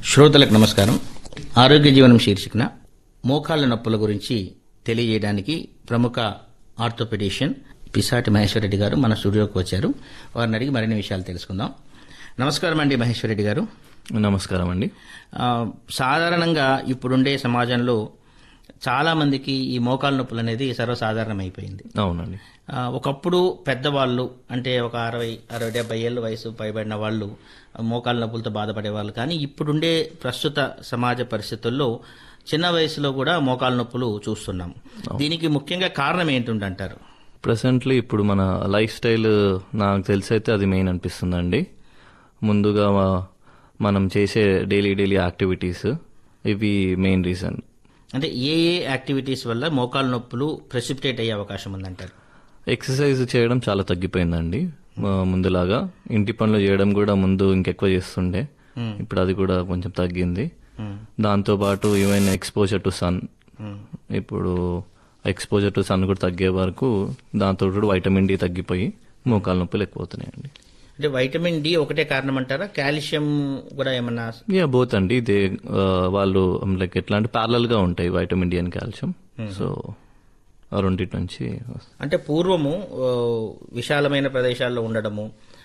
శ్రోతలకు నమస్కారం ఆరోగ్య జీవనం శీర్షికన మోకాళ్ళ నొప్పుల గురించి తెలియజేయడానికి ప్రముఖ ఆర్థోపెడిషియన్ పిసాటి మహేశ్వరరెడ్డి గారు మన స్టూడియోకి వచ్చారు వారిని అడిగి మరిన్ని విషయాలు తెలుసుకుందాం నమస్కారం అండి మహేశ్వరరెడ్డి గారు నమస్కారం అండి ఆ, సాధారణంగా ఇప్పుడుండే సమాజంలో చాలా మందికి ఈ మోకాళ్ళ నొప్పులు అనేది సర్వసాధారణమైపోయింది అవునండి ఆ, ఒకప్పుడు పెద్దవాళ్ళు అంటే ఒక అరవై అరవై డెబ్బై ఏళ్ళ వయసు పైబడిన వాళ్ళు మోకాళ్ళ నొప్పులతో బాధపడేవాళ్ళు కానీ ఇప్పుడుండే ప్రస్తుత సమాజ పరిస్థితుల్లో చిన్న వయసులో కూడా మోకాళ్ళ నొప్పులు చూస్తున్నాం దీనికి ముఖ్యంగా కారణం ఏంటుందంటారు ప్రెసెంట్లీ ఇప్పుడు మన లైఫ్ స్టైల్ నాకు తెలిసి అయితే అది మెయిన్ అనిపిస్తుందండి ముందుగా మా- మనం చేసే డైలీ డైలీ యాక్టివిటీస్ ఇవి మెయిన్ రీజన్ అంటే ఏ ఏ యాక్టివిటీస్ వల్ల మోకాళ్ళ నొప్పులు ప్రెసిపిటేట్ అయ్యే అవకాశం ఉందంటారు ఎక్సర్సైజ్ చేయడం చాలా తగ్గిపోయిందండి ఆ, ముందులాగా ఇంటి పనులు చేయడం కూడా ముందు ఇంకెక్కువ చేస్తుండే ఇప్పుడు అది కూడా కొంచెం తగ్గింది దాంతో పాటు ఈవెన్ ఎక్స్పోజర్ టు సన్ ఇప్పుడు ఎక్స్పోజర్ టు సన్ కూడా తగ్గే వరకు దాంతో కూడా వైటమిన్ డి తగ్గిపోయి మోకాలు నొప్పులు ఎక్కువ అవుతున్నాయండి అంటే వైటమిన్ డి ఒకటే కారణం అంటారా కాల్షియం కూడా ఏమన్నా యా బోత్ అండి ఇదే ఆ, వాళ్ళు లైక్ ఎట్లా అంటే ప్యారలల్ గా ఉంటాయి vitamin D and calcium so ఆ రెండింటి నుంచి వస్తాయి. అంటే పూర్వము ఆ, విశాలమైన ప్రదేశాల్లో ఉండడము